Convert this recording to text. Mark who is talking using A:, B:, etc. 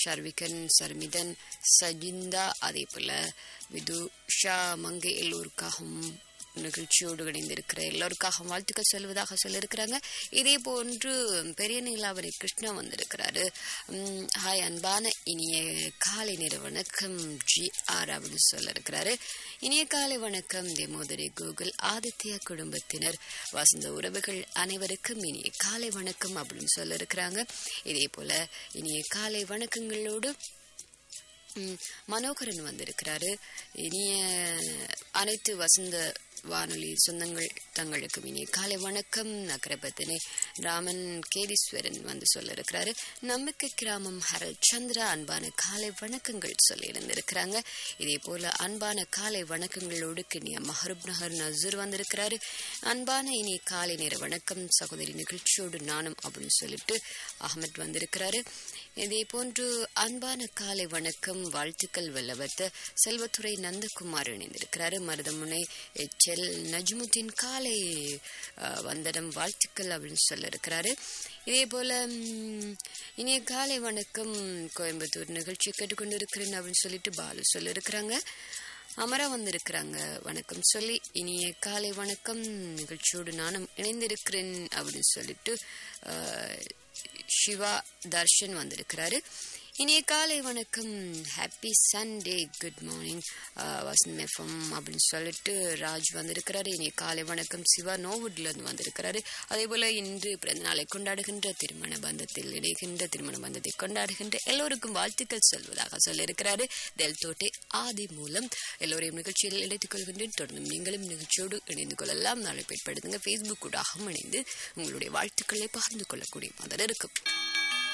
A: ஷர்விகன் சர்மிதன் சஜிந்தா அதே போல விதுஷா மங்கை எல்லோருக்காகவும் நிகழ்ச்சியோடு இணைந்திருக்கிற எல்லோருக்காகவும் வாழ்த்துக்கள் சொல்வதாக சொல்லியிருக்கிறாங்க இதே போன்று பெரிய நீலாவரி கிருஷ்ணா வந்திருக்கிறாரு உம், ஹாய் அன்பான இனிய காலை நேர வணக்கம் ஜி ஆர் அப்படின்னு சொல்லியிருக்கிறாரு இனிய காலை வணக்கம் தேமோதரி கூகுள் ஆதித்யா குடும்பத்தினர் வசந்த உறவுகள் அனைவருக்கும் இனிய காலை வணக்கம் அப்படின்னு சொல்லியிருக்கிறாங்க இதே போல இனிய காலை வணக்கங்களோடு ம், மனோகரன் வந்திருக்கிறாரு இனிய அனைத்து வசந்த வானொலி சொந்தங்கள் தங்களுக்கு இனிய காலை வணக்கம் நகரபத்தினே ராமன் கேதீஸ்வரன் வந்து சொல்ல இருக்கிறாரு நம்பிக்கை கிராமம் ஹரல் சந்திரா அன்பான காலை வணக்கங்கள் சொல்லி இருந்திருக்கிறாங்க இதே போல அன்பான காலை வணக்கங்களோடு கிண்ணிய மஹரூப் நகர் நசூர் வந்திருக்கிறாரு அன்பான இனிய காலை நேர வணக்கம் சகோதரி நிகழ்ச்சியோடு நானும் அப்படின்னு சொல்லிட்டு அகமத் வந்திருக்கிறாரு இதே போன்று அன்பான காலை வணக்கம் வாழ்த்துக்கள் வல்லவத்த செல்வத்துறை நந்தகுமார் இணைந்திருக்கிறாரு மருதமுனை எச்எல் நஜ்முத்தின் காலை அஹ், வந்தனம் வாழ்த்துக்கள் அப்படின்னு சொல்ல இருக்கிறாரு இதே போல ம், இனிய காலை வணக்கம் கோயம்புத்தூர் நிகழ்ச்சி கேட்டுக்கொண்டிருக்கிறேன் அப்படின்னு சொல்லிட்டு பாலு சொல்லியிருக்கிறாங்க அமரா வந்திருக்கிறாங்க வணக்கம் சொல்லி இனிய காலை வணக்கம் நிகழ்ச்சியோடு நானும் இணைந்திருக்கிறேன் அப்படின்னு சொல்லிட்டு அஹ், சிவா தர்ஷன் வந்திருக்கிறாரு இனிய காலை வணக்கம் happy Sunday good morning Vasanth FM அப்படின்னு சொல்லிட்டு ராஜ் வந்திருக்கிறாரு இனிய காலை வணக்கம் சிவா நோவுட்ல இருந்து வந்திருக்கிறாரு அதே போல இன்று பிறந்த நாளை கொண்டாடுகின்ற திருமண பந்தத்தில் இணைகின்ற திருமண பந்தத்தை கொண்டாடுகின்ற எல்லோருக்கும் வாழ்த்துக்கள் சொல்வதாக சொல்லியிருக்கிறாரு தெல் தோட்டை ஆதி மூலம் எல்லோரையும் நிகழ்ச்சியில் இணைத்துக் கொள்கின்றேன் தொடர்ந்து நீங்களும் நிகழ்ச்சியோடு இணைந்து கொள்ளலாம் நாளை பயன்படுத்துங்க ஃபேஸ்புக் கூடாகவும் இணைந்து உங்களுடைய வாழ்த்துக்களை பகிர்ந்து கொள்ளக்கூடிய மாதிரி இருக்கும்